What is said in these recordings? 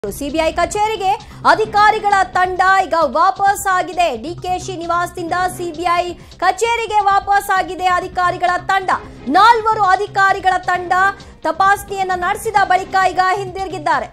CBI ಕಚೇರಿಗೆ ಅಧಿಕಾರಿಗಳ ತಂಡ ಈಗ ವಾಪಸ್ ಆಗಿದೆ ಡಿಕೆಶಿ ನಿವಾಸದಿಂದ ಸಿಬಿಐ ಕಚೇರಿಗೆ ವಾಪಸ್ ಆಗಿದೆ ಅಧಿಕಾರಿಗಳ ತಂಡ ನಾಲ್ವರು ಅಧಿಕಾರಿಗಳ ತಂಡ ತಪಾಸಣೆಯನ್ನ ನಡೆಸಿದ ಬಳಿಕ ಈಗ ಹಿಂದಿರುಗಿದ್ದಾರೆ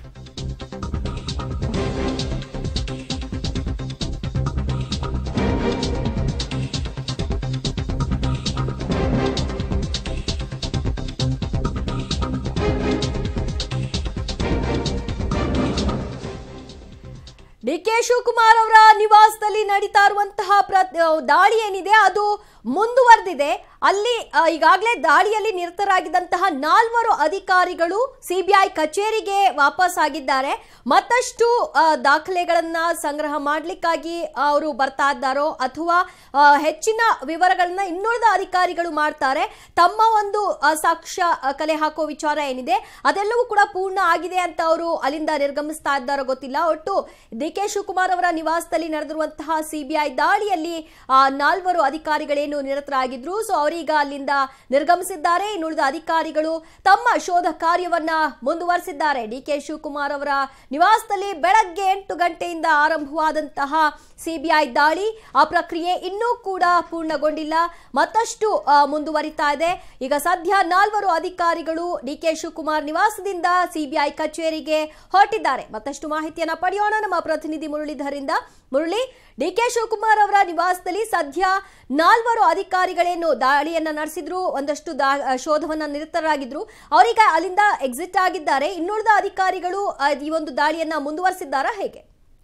ಡಿ ಕೆ ಶಿವಕುಮಾರ್ ಅವರ ನಿವಾಸದಲ್ಲಿ ನಡೀತಾ ಇರುವಂತಹ ಪ್ರತ್- ದಾಳಿ ಏನಿದೆ ಅದು ಮುಂದುವರೆದಿದೆ ಅಲ್ಲಿ ಆ, ಈಗಾಗಲೇ ದಾಳಿಯಲ್ಲಿ ನಿರತರಾಗಿದ್ದಂತಹ ನಾಲ್ವರು ಅಧಿಕಾರಿಗಳು ಸಿಬಿಐ ಕಚೇರಿಗೆ ವಾಪಸ್ ಆಗಿದ್ದಾರೆ ಮತ್ತಷ್ಟು ಆ, ದಾಖಲೆಗಳನ್ನ ಸಂಗ್ರಹ ಮಾಡಲಿಕ್ಕಾಗಿ ಅವರು ಬರ್ತಾ ಇದ್ದಾರೋ ಅಥವಾ ಆ, ಹೆಚ್ಚಿನ ವಿವರಗಳನ್ನ ಇನ್ನುಳಿದ ಅಧಿಕಾರಿಗಳು ಮಾಡ್ತಾರೆ ತಮ್ಮ ಒಂದು ಆ, ಸಾಕ್ಷ್ಯ ಆ, ಕಲೆ ಹಾಕೋ ವಿಚಾರ ಏನಿದೆ ಅದೆಲ್ಲವೂ ಕೂಡ ಪೂರ್ಣ ಆಗಿದೆ ಅಂತ ಅವರು ಅಲ್ಲಿಂದ ನಿರ್ಗಮಿಸ್ತಾ ಇದ್ದಾರೋ ಗೊತ್ತಿಲ್ಲ ಒಟ್ಟು ಡಿ ಕೆ ಶಿವಕುಮಾರ್ ಅವರ ನಿವಾಸದಲ್ಲಿ ನಡೆದಿರುವಂತಹ ಸಿಬಿಐ ದಾಳಿಯಲ್ಲಿ ಆ, ನಾಲ್ವರು ಅಧಿಕಾರಿಗಳೇನು ನಿರತರಾಗಿದ್ರು ಸೊ ಅವರೀಗ ಅಲ್ಲಿಂದ ನಿರ್ಗಮಿಸಿದ್ದಾರೆ ಇನ್ನುಳಿದ ಅಧಿಕಾರಿಗಳು ತಮ್ಮ ಶೋಧ ಕಾರ್ಯವನ್ನ ಮುಂದುವರೆಸಿದ್ದಾರೆ ಡಿ ಕೆ ಶಿವಕುಮಾರ್ ಅವರ ನಿವಾಸದಲ್ಲಿ ಬೆಳಗ್ಗೆ ಎಂಟು ಗಂಟೆಯಿಂದ ಆರಂಭವಾದಂತಹ ಸಿಬಿಐ ದಾಳಿ ಆ ಪ್ರಕ್ರಿಯೆ ಇನ್ನೂ ಕೂಡ ಪೂರ್ಣಗೊಂಡಿಲ್ಲ ಮತ್ತಷ್ಟು ಆ, ಮುಂದುವರಿತಾ ಇದೆ ಈಗ ಸದ್ಯ ನಾಲ್ವರು ಅಧಿಕಾರಿಗಳು ಡಿ ಕೆ ಶಿವಕುಮಾರ್ ನಿವಾಸದಿಂದ ಸಿಬಿಐ ಕಚೇರಿಗೆ ಹೊರಟಿದ್ದಾರೆ ಮತ್ತಷ್ಟು ಮಾಹಿತಿಯನ್ನ ಪಡೆಯೋಣ ನಮ್ಮ ಪ್ರತಿನಿಧಿ ಮುರಳೀಧರಿಂದ ಮುರಳಿ ಡಿ ಕೆ ಶಿವಕುಮಾರ್ ಅವರ ನಿವಾಸದಲ್ಲಿ ಸದ್ಯ ನಾಲ್ವರು ಅಧಿಕಾರಿಗಳೇನು ದಾಳಿಯನ್ನ ನಡೆಸಿದ್ರು ಒಂದಷ್ಟು ದಾ- ಶೋಧವನ್ನ ನಿರತರಾಗಿದ್ರು ಅವರೀಗ ಅಲ್ಲಿಂದ ಎಕ್ಸಿಟ್ ಆಗಿದ್ದಾರೆ ಇನ್ನುಳಿದ ಅಧಿಕಾರಿಗಳು ಆ, ಈ ಒಂದು ದಾಳಿಯನ್ನ ಮುಂದುವರಿಸಿದ್ದಾರಾ ಹೇಗೆ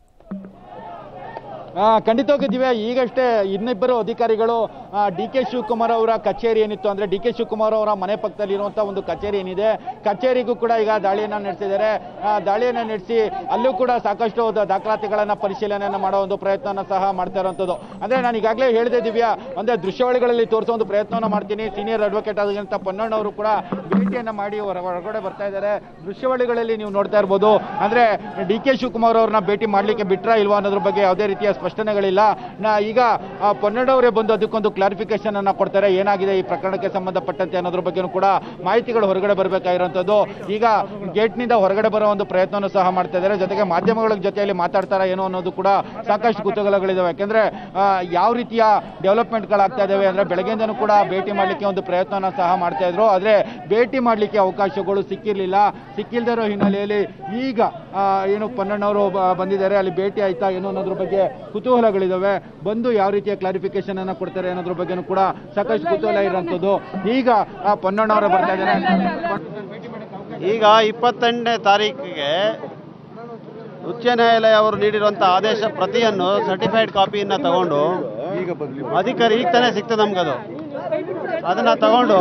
ಆ, ಖಂಡಿತವಾಗಿ ದಿವ್ಯಾ ಈಗಷ್ಟೇ ಇನ್ನಿಬ್ಬರು ಅಧಿಕಾರಿಗಳು ಡಿ ಕೆ ಶಿವಕುಮಾರ್ ಅವರ ಕಚೇರಿ ಏನಿತ್ತು ಅಂದ್ರೆ ಡಿ ಕೆ ಶಿವಕುಮಾರ್ ಅವರ ಮನೆ ಪಕ್ಕದಲ್ಲಿರುವಂತ ಒಂದು ಕಚೇರಿ ಏನಿದೆ ಕಚೇರಿಗೂ ಕೂಡ ಈಗ ದಾಳಿಯನ್ನ ನಡೆಸಿದ್ದಾರೆ ಆ, ದಾಳಿಯನ್ನ ನಡೆಸಿ ಅಲ್ಲೂ ಕೂಡ ಸಾಕಷ್ಟು ದ- ದಾಖಲಾತಿಗಳನ್ನ ಪರಿಶೀಲನೆಯನ್ನ ಮಾಡೋ ಒಂದು ಪ್ರಯತ್ನನ ಸಹ ಮಾಡ್ತಾ ಇರುವಂತದ್ದು ಅಂದ್ರೆ ನಾನು ಈಗಾಗಲೇ ಹೇಳಿದೆ ದಿವ್ಯಾ ಅಂದ್ರೆ ದೃಶ್ಯಾವಳಿಗಳಲ್ಲಿ ತೋರಿಸೋ ಒಂದು ಪ್ರಯತ್ನವನ್ನ ಮಾಡ್ತೀನಿ ಸೀನಿಯರ್ ಅಡ್ವೊಕೇಟ್ ಆದಂತ ಪೊನ್ನಣ್ಣ ಅವರು ಕೂಡ ಭೇಟಿಯನ್ನ ಮಾಡಿ ಹೊರ- ಹೊರಗಡೆ ಬರ್ತಾ ಇದ್ದಾರೆ ದೃಶ್ಯಾವಳಿಗಳಲ್ಲಿ ನೀವು ನೋಡ್ತಾ ಇರ್ಬೋದು ಅಂದ್ರೆ ಡಿ ಕೆ ಶಿವಕುಮಾರ್ ಅವ್ರನ್ನ ಭೇಟಿ ಮಾಡ್ಲಿಕ್ಕೆ ಬಿಟ್ರಾ ಇಲ್ವಾ ಅನ್ನೋದ್ರ ಬಗ್ಗೆ ಯಾವುದೇ ರೀತಿಯ ಸ್ಪಷ್ಟನೆಗಳಿಲ್ಲ ನಾ ಈಗ ಆ, ಪೊನ್ನಣ್ಣವರೇ ಬಂದು ಅದಕ್ಕೊಂದು ಕ್ಲಾರಿಫಿಕೇಶನ್ ಅನ್ನ ಕೊಡ್ತಾರೆ ಏನಾಗಿದೆ ಈ ಪ್ರಕರಣಕ್ಕೆ ಸಂಬಂಧಪಟ್ಟಂತೆ ಅನ್ನೋದ್ರ ಬಗ್ಗೆನೂ ಕೂಡ ಮಾಹಿತಿಗಳು ಹೊರಗಡೆ ಬರಬೇಕಾಗಿರುವಂತದ್ದು ಈಗ ಗೇಟ್ ನಿಂದ ಹೊರಗಡೆ ಬರೋ ಒಂದು ಪ್ರಯತ್ನವನ್ನು ಸಹ ಮಾಡ್ತಾ ಇದ್ದಾರೆ ಜೊತೆಗೆ ಮಾಧ್ಯಮಗಳ ಜೊತೆಯಲ್ಲಿ ಮಾತಾಡ್ತಾರಾ ಏನೋ ಅನ್ನೋದು ಕೂಡ ಸಾಕಷ್ಟು ಕುತೂಹಲಗಳಿದಾವೆ ಯಾಕೆಂದ್ರೆ ಆ, ಯಾವ ರೀತಿಯ ಡೆವಲಪ್ಮೆಂಟ್ಗಳಾಗ್ತಾ ಇದಾವೆ ಅಂದ್ರೆ ಬೆಳಗ್ಗೆಯಿಂದನೂ ಕೂಡ ಭೇಟಿ ಮಾಡ್ಲಿಕ್ಕೆ ಒಂದು ಪ್ರಯತ್ನವನ್ನ ಸಹ ಮಾಡ್ತಾ ಇದ್ರು ಆದ್ರೆ ಭೇಟಿ ಮಾಡ್ಲಿಕ್ಕೆ ಅವಕಾಶಗಳು ಸಿಕ್ಕಿರ್ಲಿಲ್ಲ ಸಿಕ್ಕಿಲ್ದೇ ಇರೋ ಹಿನ್ನೆಲೆಯಲ್ಲಿ ಈಗ ಆ, ಏನು ಪೊನ್ನಣ್ಣವರು ಬ- ಬಂದಿದ್ದಾರೆ ಅಲ್ಲಿ ಭೇಟಿ ಆಯ್ತಾ ಏನೋ ಅನ್ನೋದ್ರ ಬಗ್ಗೆ ಕುತೂಹಲಗಳಿದಾವೆ ಬಂದು ಯಾವ ರೀತಿಯ ಕ್ಲಾರಿಫಿಕೇಶನ್ ಅನ್ನ ಕೊಡ್ತಾರೆ ಅನ್ನೋದ್ರ ಬಗ್ಗೆನೂ ಕೂಡ ಸಾಕಷ್ಟು ಕುತೂಹಲ ಇರುವಂತದ್ದು ಈಗ ಆ ಪೊನ್ನಣ್ಣವರು ಬರ್ತಾ ಇದ್ದಾರೆ ಈಗ ಇಪ್ಪತ್ತೆಂಟನೇ ತಾರೀಕಿಗೆ ಉಚ್ಚ ನ್ಯಾಯಾಲಯ ಅವರು ನೀಡಿರುವಂಥ ಆದೇಶ ಪ್ರತಿಯನ್ನು ಸರ್ಟಿಫೈಡ್ ಕಾಪಿಯನ್ನು ತಗೊಂಡು ಅಧಿಕಾರಿ ಈಗ ತಾನೇ ಸಿಗ್ತದೆ ನಮ್ಗದು ಅದನ್ನ ತಗೊಂಡು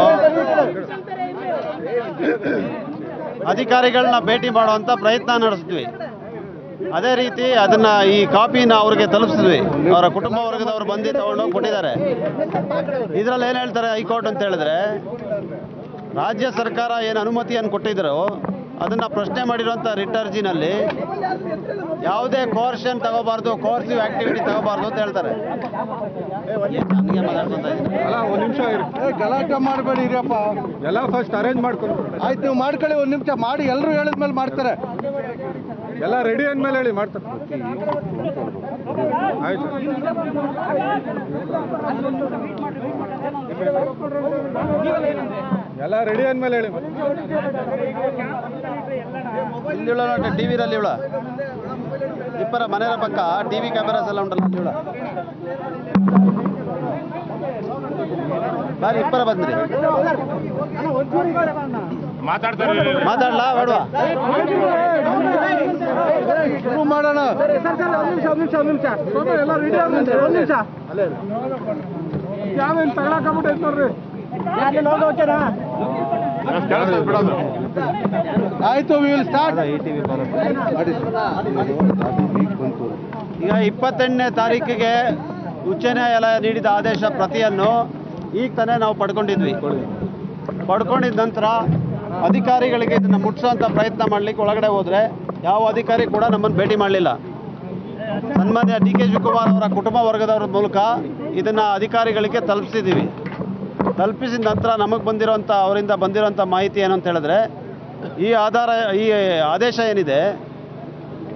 ಅಧಿಕಾರಿಗಳನ್ನ ಭೇಟಿ ಮಾಡುವಂಥ ಪ್ರಯತ್ನ ನಡೆಸಿದ್ವಿ ಅದೇ ರೀತಿ ಅದನ್ನ ಈ ಕಾಪಿನ ಅವ್ರಿಗೆ ತಲುಪಿಸಿದ್ವಿ ಅವರ ಕುಟುಂಬ ವರ್ಗದವರು ಬಂದು ತಗೊಂಡೋಗಿ ಕೊಟ್ಟಿದ್ದಾರೆ ಇದರಲ್ಲಿ ಏನು ಹೇಳ್ತಾರೆ ಹೈಕೋರ್ಟ್ ಅಂತ ಹೇಳಿದ್ರೆ ರಾಜ್ಯ ಸರ್ಕಾರ ಏನು ಅನುಮತಿಯನ್ನು ಕೊಟ್ಟಿದ್ರು ಅದನ್ನ ಪ್ರಶ್ನೆ ಮಾಡಿರುವಂಥ ರಿಟ್ ಅರ್ಜಿನಲ್ಲಿ ಯಾವುದೇ ಕೋರ್ಷನ್ ತಗೋಬಾರ್ದು ಕೋರ್ಸಿವ್ ಆಕ್ಟಿವಿಟಿ ತಗೋಬಾರ್ದು ಅಂತ ಹೇಳ್ತಾರೆ ಏನ್ ನನಗೆ ಮಾತಾಡ್ಕೊಂತ ಇದ್ದೀನಿ? ಅಲ್ಲ ಒಂದ್ ನಿಮಿಷ ಇರಿ ಏ, ಗಲಾಟೆ ಮಾಡಬೇಡಿ ಇರಿಯಪ್ಪ ಎಲ್ಲ ಫಸ್ಟ್ ಅರೇಂಜ್ ಮಾಡ್ಕೊಂಡು ಆಯ್ತು ನೀವು ಮಾಡ್ಕೊಳ್ಳಿ ಒಂದ್ ನಿಮಿಷ ಮಾಡಿ ಎಲ್ಲರೂ ಹೇಳಿದ್ಮೇಲೆ ಮಾಡ್ತಾರೆ ಎಲ್ಲ ರೆಡಿ ಅಂದ್ಮೇಲೆ ಹೇಳಿ ಮಾಡ್ತಾರೆ ಆಯ್ತು ಎಲ್ಲ ರೆಡಿ ಅಂದ್ಮೇಲೆ ಹೇಳಿ ಇಲ್ಲಿ ಇವಳ ನೋಡಿ ಟಿ ವಿರಲ್ಲಿ ಇವಳ ಇಬ್ಬರ ಮನೆಯ ಪಕ್ಕ ಟಿ ವಿ ಕ್ಯಾಮೆರಾಸ್ ಎಲ್ಲ ಉಂಟಲ್ಲ ಅಲ್ಲಿ ಇವಳ ಬಾರಿ ಇಬ್ಬರ ಬಂದ್ರಿ ಮಾತಾಡ್ಲಾ ಬೇಡವಾ ಶುರು ಮಾಡೋಣ ಎಲ್ಲ ರೆಡಿ ಒಂದ್ ನಿಮಿಷ ಯಾವೇನು ತಗೊಳಕಾಗ್ಬಿಟ್ಟೈತೆ ನೋಡ್ರಿ ಆಯ್ತು ವಿ ವಿಲ್ ಸ್ಟಾರ್ಟ್ ಈಗ ಇಪ್ಪತ್ತೆಂಟನೇ ತಾರೀಕಿಗೆ ಉಚ್ಚ ನ್ಯಾಯಾಲಯ ನೀಡಿದ ಆದೇಶ ಪ್ರತಿಯನ್ನು ಈಗ ತಾನೇ ನಾವು ಪಡ್ಕೊಂಡಿದ್ವಿ ಪಡ್ಕೊಂಡಿದ್ದ ನಂತರ ಅಧಿಕಾರಿಗಳಿಗೆ ಇದನ್ನು ಮುಟ್ಸೋಂಥ ಪ್ರಯತ್ನ ಮಾಡಲಿಕ್ಕೆ ಒಳಗಡೆ ಹೋದರೆ ಯಾವ ಅಧಿಕಾರಿ ಕೂಡ ನಮ್ಮನ್ನು ಭೇಟಿ ಮಾಡಲಿಲ್ಲ ಸನ್ಮಾನ್ಯ ಡಿ ಕೆ ಶಿವಕುಮಾರ್ ಅವರ ಕುಟುಂಬ ವರ್ಗದವರ ಮೂಲಕ ಇದನ್ನು ಅಧಿಕಾರಿಗಳಿಗೆ ತಲುಪಿಸಿದ್ದೀವಿ ತಲುಪಿಸಿದ ನಂತರ ನಮಗೆ ಬಂದಿರೋಂಥ ಅವರಿಂದ ಬಂದಿರೋಂಥ ಮಾಹಿತಿ ಏನು ಅಂತ ಹೇಳಿದ್ರೆ ಈ ಆಧಾರ ಈ ಆದೇಶ ಏನಿದೆ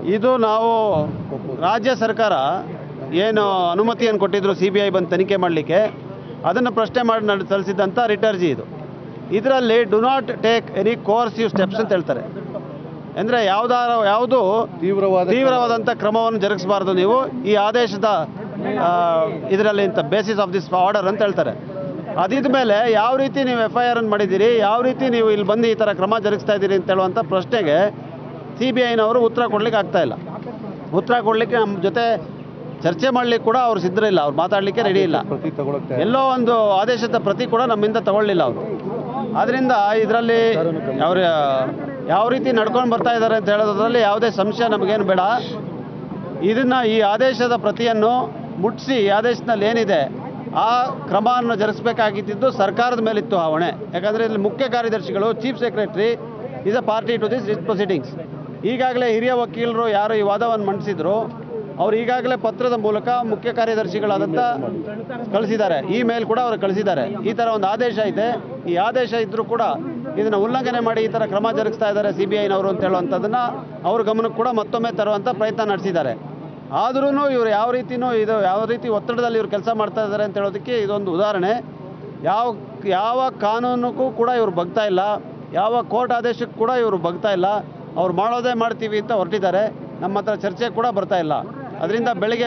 ಇದು ನಾವು ರಾಜ್ಯ ಸರ್ಕಾರ ಏನು ಅನುಮತಿಯನ್ನು ಕೊಟ್ಟಿದ್ರು ಸಿ ಬಿ ಐ ಬಂದು ತನಿಖೆ ಮಾಡಲಿಕ್ಕೆ ಅದನ್ನು ಪ್ರಶ್ನೆ ಮಾಡಿ ನಡೆ ಸಲ್ಲಿಸಿದಂಥ ರಿಟರ್ಜಿ ಇದು ಇದರಲ್ಲಿ do not take any coercive steps ಅಂತ ಹೇಳ್ತಾರೆ ಅಂದರೆ ಯಾವುದಾರ ಯಾವುದು ತೀವ್ರವಾದ ತೀವ್ರವಾದಂಥ ಕ್ರಮವನ್ನು ಜರುಗಿಸಬಾರ್ದು ನೀವು ಈ ಆದೇಶದ ಇದರಲ್ಲಿ ಅಂತ ಬೇಸಿಸ್ ಆಫ್ ದಿಸ್ ಆರ್ಡರ್ ಅಂತ ಹೇಳ್ತಾರೆ ಅದಿದ ಮೇಲೆ ಯಾವ ರೀತಿ ನೀವು ಎಫ್ ಐ ಆರ್ ಅನ್ನು ಮಾಡಿದ್ದೀರಿ ಯಾವ ರೀತಿ ನೀವು ಇಲ್ಲಿ ಬಂದು ಈ ಥರ ಕ್ರಮ ಜರುಗಿಸ್ತಾ ಇದ್ದೀರಿ ಅಂತ ಹೇಳುವಂಥ ಪ್ರಶ್ನೆಗೆ ಸಿ ಬಿ ಐನವರು ಉತ್ತರ ಕೊಡ್ಲಿಕ್ಕೆ ಆಗ್ತಾ ಇಲ್ಲ ಉತ್ತರ ಕೊಡಲಿಕ್ಕೆ ನಮ್ಮ ಜೊತೆ ಚರ್ಚೆ ಮಾಡಲಿಕ್ಕೆ ಕೂಡ ಅವ್ರು ಸಿದ್ಧರಿಲ್ಲ ಅವ್ರು ಮಾತಾಡಲಿಕ್ಕೆ ರೆಡಿ ಇಲ್ಲ ಪ್ರತಿ ತಗೊಳಕ್ಕೆ ಎಲ್ಲೋ ಒಂದು ಆದೇಶದ ಪ್ರತಿ ಕೂಡ ನಮ್ಮಿಂದ ತಗೊಳ್ಳಿಲ್ಲ ಅವರು ಅದರಿಂದ ಇದರಲ್ಲಿ ಅವ್ರ ಯಾವ ರೀತಿ ನಡ್ಕೊಂಡು ಬರ್ತಾ ಇದ್ದಾರೆ ಅಂತ ಹೇಳೋದ್ರಲ್ಲಿ ಯಾವುದೇ ಸಂಶಯ ನಮಗೇನು ಬೇಡ ಇದನ್ನ ಈ ಆದೇಶದ ಪ್ರತಿಯನ್ನು ಮುಟ್ಟಿಸಿ ಈ ಆದೇಶದಲ್ಲಿ ಏನಿದೆ ಆ ಕ್ರಮವನ್ನು ಜರುಗಿಸಬೇಕಾಗಿದ್ದು ಸರ್ಕಾರದ ಮೇಲಿತ್ತು ಆ ಹೊಣೆ ಯಾಕಂದರೆ ಇಲ್ಲಿ ಮುಖ್ಯ ಕಾರ್ಯದರ್ಶಿಗಳು chief secretary is a party to this proceedings ಈಗಾಗಲೇ ಹಿರಿಯ ವಕೀಲರು ಯಾರು ಈ ವಾದವನ್ನು ಮಂಡಿಸಿದ್ರು ಅವ್ರು ಈಗಾಗಲೇ ಪತ್ರದ ಮೂಲಕ ಮುಖ್ಯ ಕಾರ್ಯದರ್ಶಿಗಳಾದಂಥ ಕಳಿಸಿದ್ದಾರೆ ಇಮೇಲ್ ಕೂಡ ಅವರು ಕಳಿಸಿದ್ದಾರೆ ಈ ಥರ ಒಂದು ಆದೇಶ ಇದೆ ಈ ಆದೇಶ ಇದ್ದರೂ ಕೂಡ ಇದನ್ನು ಉಲ್ಲಂಘನೆ ಮಾಡಿ ಈ ಥರ ಕ್ರಮ ಜರುಗಿಸ್ತಾ ಇದ್ದಾರೆ ಸಿ ಬಿ ಐನವರು ಅಂತ ಹೇಳುವಂಥದ್ದನ್ನು ಅವ್ರ ಗಮನಕ್ಕೆ ಕೂಡ ಮತ್ತೊಮ್ಮೆ ತರುವಂಥ ಪ್ರಯತ್ನ ನಡೆಸಿದ್ದಾರೆ ಆದ್ರೂ ಇವರು ಯಾವ ರೀತಿನೂ ಇದು ಯಾವ ರೀತಿ ಒತ್ತಡದಲ್ಲಿ ಇವರು ಕೆಲಸ ಮಾಡ್ತಾ ಇದ್ದಾರೆ ಅಂತ ಹೇಳೋದಕ್ಕೆ ಇದೊಂದು ಉದಾಹರಣೆ ಯಾವ ಯಾವ ಕಾನೂನಿಗೂ ಕೂಡ ಇವರು ಬಗ್ತಾ ಇಲ್ಲ ಯಾವ ಕೋರ್ಟ್ ಆದೇಶಕ್ಕೂ ಕೂಡ ಇವರು ಬಗ್ತಾ ಇಲ್ಲ ಅವ್ರು ಮಾಡೋದೇ ಮಾಡ್ತೀವಿ ಅಂತ ಹೊರಟಿದ್ದಾರೆ ನಮ್ಮ ಹತ್ರ ಚರ್ಚೆ ಕೂಡ ಬರ್ತಾ ಇಲ್ಲ ಅದರಿಂದ ಬೆಳಿಗ್ಗೆ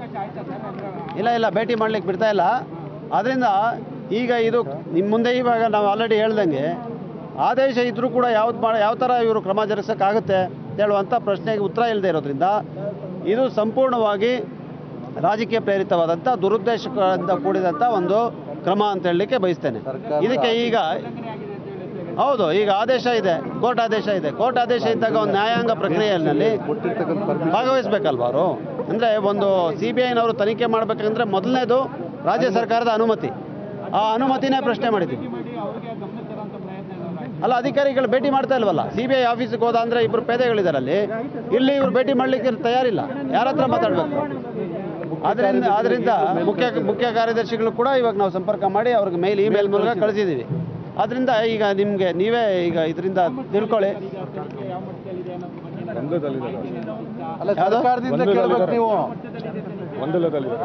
ಇಲ್ಲ ಇಲ್ಲ ಭೇಟಿ ಮಾಡ್ಲಿಕ್ಕೆ ಬಿಡ್ತಾ ಇಲ್ಲ ಅದರಿಂದ ಈಗ ಇದು ನಿಮ್ಮ ಮುಂದೆ ಇವಾಗ ನಾವು ಆಲ್ರೆಡಿ ಹೇಳ್ದಂಗೆ ಆದೇಶ ಇದ್ರೂ ಕೂಡ ಯಾವ್ದು ಮಾಡ ಯಾವ ಥರ ಇವರು ಕ್ರಮ ಜರುಗಿಸೋಕ್ಕಾಗುತ್ತೆ ಅಂತ ಹೇಳುವಂಥ ಪ್ರಶ್ನೆಗೆ ಉತ್ತರ ಇಲ್ಲದೆ ಇರೋದ್ರಿಂದ ಇದು ಸಂಪೂರ್ಣವಾಗಿ ರಾಜಕೀಯ ಪ್ರೇರಿತವಾದಂಥ ದುರುದ್ದೇಶಗಳಿಂದ ಕೂಡಿದಂಥ ಒಂದು ಕ್ರಮ ಅಂತ ಹೇಳಲಿಕ್ಕೆ ಬಯಸ್ತೇನೆ ಸರ್ಕಾರದ ಇದಕ್ಕೆ ಈಗ ಹೌದು ಈಗ ಆದೇಶ ಇದೆ ಕೋರ್ಟ್ ಆದೇಶ ಇದೆ ಕೋರ್ಟ್ ಆದೇಶ ಇದ್ದಾಗ ಒಂದು ನ್ಯಾಯಾಂಗ ಪ್ರಕ್ರಿಯೆಯಲ್ಲಿ ಕೊಟ್ಟಿರ್ತಕ್ಕಂಥ ಪರ್ಮಿಷನ್ ಭಾಗವಹಿಸ್ಬೇಕಲ್ವ ಅವರು ಅಂದರೆ ಒಂದು ಸಿ ಬಿ ಐನವರು ತನಿಖೆ ಮಾಡಬೇಕಂದ್ರೆ ಮೊದಲನೇದು ರಾಜ್ಯ ಸರ್ಕಾರದ ಅನುಮತಿ ಆ ಅನುಮತಿನೇ ಪ್ರಶ್ನೆ ಮಾಡಿದ್ದೀವಿ ಅಲ್ಲ ಅಧಿಕಾರಿಗಳು ಭೇಟಿ ಮಾಡ್ತಾ ಇಲ್ವಲ್ಲ ಸಿ ಬಿ ಐ ಆಫೀಸಿಗೆ ಹೋದ ಅಂದರೆ ಇಬ್ಬರು ಪೇದೆಗಳಿದ್ದಾರೆ ಅಲ್ಲಿ ಇಲ್ಲಿ ಇವ್ರು ಭೇಟಿ ಮಾಡಲಿಕ್ಕೆ ತಯಾರಿಲ್ಲ ಯಾರ ಹತ್ರ ಮಾತಾಡಬೇಕು ಅದರಿಂದ ಅದರಿಂದ ಮುಖ್ಯ ಮುಖ್ಯ ಕಾರ್ಯದರ್ಶಿಗಳು ಕೂಡ ಇವಾಗ ನಾವು ಸಂಪರ್ಕ ಮಾಡಿ ಅವ್ರಿಗೆ ಮೇಲ್ ಇಮೇಲ್ ಮೂಲಕ ಕಳಿಸಿದ್ದೀವಿ ಅದರಿಂದ ಈಗ ನಿಮಗೆ ನೀವೇ ಈಗ ಇದರಿಂದ ತಿಳ್ಕೊಳ್ಳಿ ಗೊಂದಲದಲ್ಲಿದ್ದಾರೆ ಅಲ್ಲ ಯಾವ್ದು? ಸರ್ಕಾರದಿಂದ ಕೇಳ್ಬೇಕು ನೀವು ಗೊಂದಲದಲ್ಲಿದ್ದಾರೆ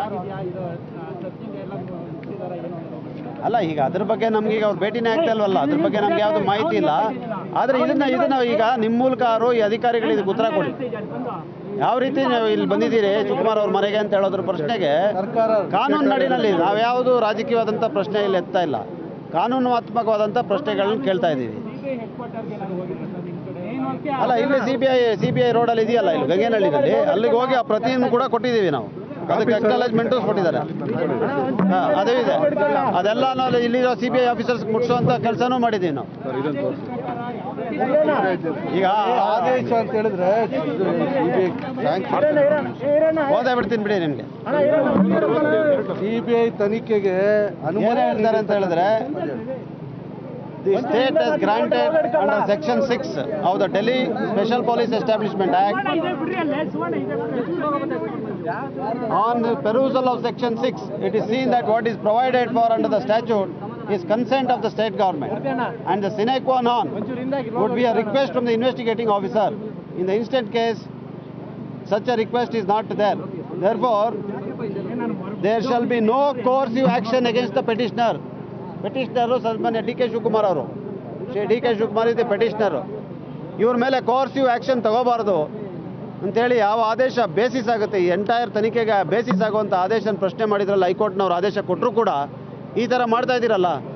ಅಲ್ಲ ಈಗ ಅದ್ರ ಬಗ್ಗೆ ನಮ್ಗೆ ಈಗ ಅವ್ರು ಭೇಟಿನೇ ಆಗ್ತಾ ಇಲ್ವಲ್ಲ ಅದ್ರ ಬಗ್ಗೆ ನಮ್ಗೆ ಯಾವುದು ಮಾಹಿತಿ ಇಲ್ಲ ಆದ್ರೆ ಇದನ್ನ ಇದನ್ನ ಈಗ ನಿಮ್ಮ ಮೂಲಕ ಅವರು ಈ ಅಧಿಕಾರಿಗಳು ಇದಕ್ಕೆ ಉತ್ತರ ಕೊಡಿ ಯಾವ ರೀತಿ ನೀವು ಇಲ್ಲಿ ಬಂದಿದ್ದೀರಿ ಶಿವಕುಮಾರ್ ಅವ್ರ ಮನೆಗೆ ಅಂತ ಹೇಳೋದ್ರ ಪ್ರಶ್ನೆಗೆ ಸರ್ಕಾರ ಕಾನೂನು ನಡಿನಲ್ಲಿ ನಾವ್ಯಾವುದು ರಾಜಕೀಯವಾದಂಥ ಪ್ರಶ್ನೆ ಇಲ್ಲಿ ಎತ್ತಾ ಇಲ್ಲ ಕಾನೂನಾತ್ಮಕವಾದಂಥ ಪ್ರಶ್ನೆಗಳನ್ನ ಕೇಳ್ತಾ ಇದ್ದೀವಿ ಅಲ್ಲ ಇಲ್ಲಿ C B I C B I ರೋಡಲ್ಲಿ ಇದೆಯಲ್ಲ ಇಲ್ಲಿ ಗಂಗೇನಹಳ್ಳಿನಲ್ಲಿ ಅಲ್ಲಿಗೆ ಹೋಗಿ ಆ ಪ್ರತಿಯನ್ನು ಕೂಡ ಕೊಟ್ಟಿದ್ದೀವಿ ನಾವು ಅದಕ್ಕೆ ಅಕ್ನಾಲೇಜ್ಮೆಂಟು ಕೊಟ್ಟಿದ್ದಾರೆ ಹಾಂ ಅದೇ ಇದೆ ಅದೆಲ್ಲ ನಾವು ಇಲ್ಲಿರೋ ಸಿ ಬಿ ಐ ಆಫೀಸರ್ಸ್ ಮುಟ್ಸುವಂಥ ಕೆಲಸನೂ ಮಾಡಿದ್ದೀವಿ ನಾವು ಸರ್ ಇದನ್ನು ತೋರಿಸಿ ಈಗ ಆದೇಶ ಅಂತ ಹೇಳಿದ್ರೆ ಓದೇ ಬಿಡ್ತೀನಿ ಬಿಡಿ ನಿಮಗೆ ಸಿಬಿಐ ತನಿಖೆಗೆ ಏನೇ ಅನುಮತಿ ಹೇಳ್ತಾರೆ ಅಂತ ಹೇಳಿದ್ರೆ the state has granted under section 6 of the Delhi Special Police Establishment Act on the perusal of section 6 it is seen that what is provided for under the statute is consent of the state government and the sine qua non would be a request from the investigating officer in the instant case such a request is not there therefore there shall be no coercive action against the petitioner petitioner ಸನ್ಮಾನ್ಯ D K Shivakumar ಅವರು Shri D K Shivakumar ಇದೆ ಪೆಟಿಷನರು ಇವ್ರ ಮೇಲೆ ಕೋರ್ಸಿವ್ action ತಗೋಬಾರ್ದು ಅಂತೇಳಿ ಯಾವ ಆದೇಶ basis ಆಗುತ್ತೆ ಈ ಎಂಟೈರ್ ತನಿಖೆಗೆ ಬೇಸಿಸ್ ಆಗುವಂಥ ಆದೇಶನ ಪ್ರಶ್ನೆ ಮಾಡಿದ್ರಲ್ಲ ಹೈಕೋರ್ಟ್ನವ್ರು ಆದೇಶ ಕೊಟ್ಟರು ಕೂಡ ಈ ಥರ ಮಾಡ್ತಾ ಇದ್ದೀರಲ್ಲ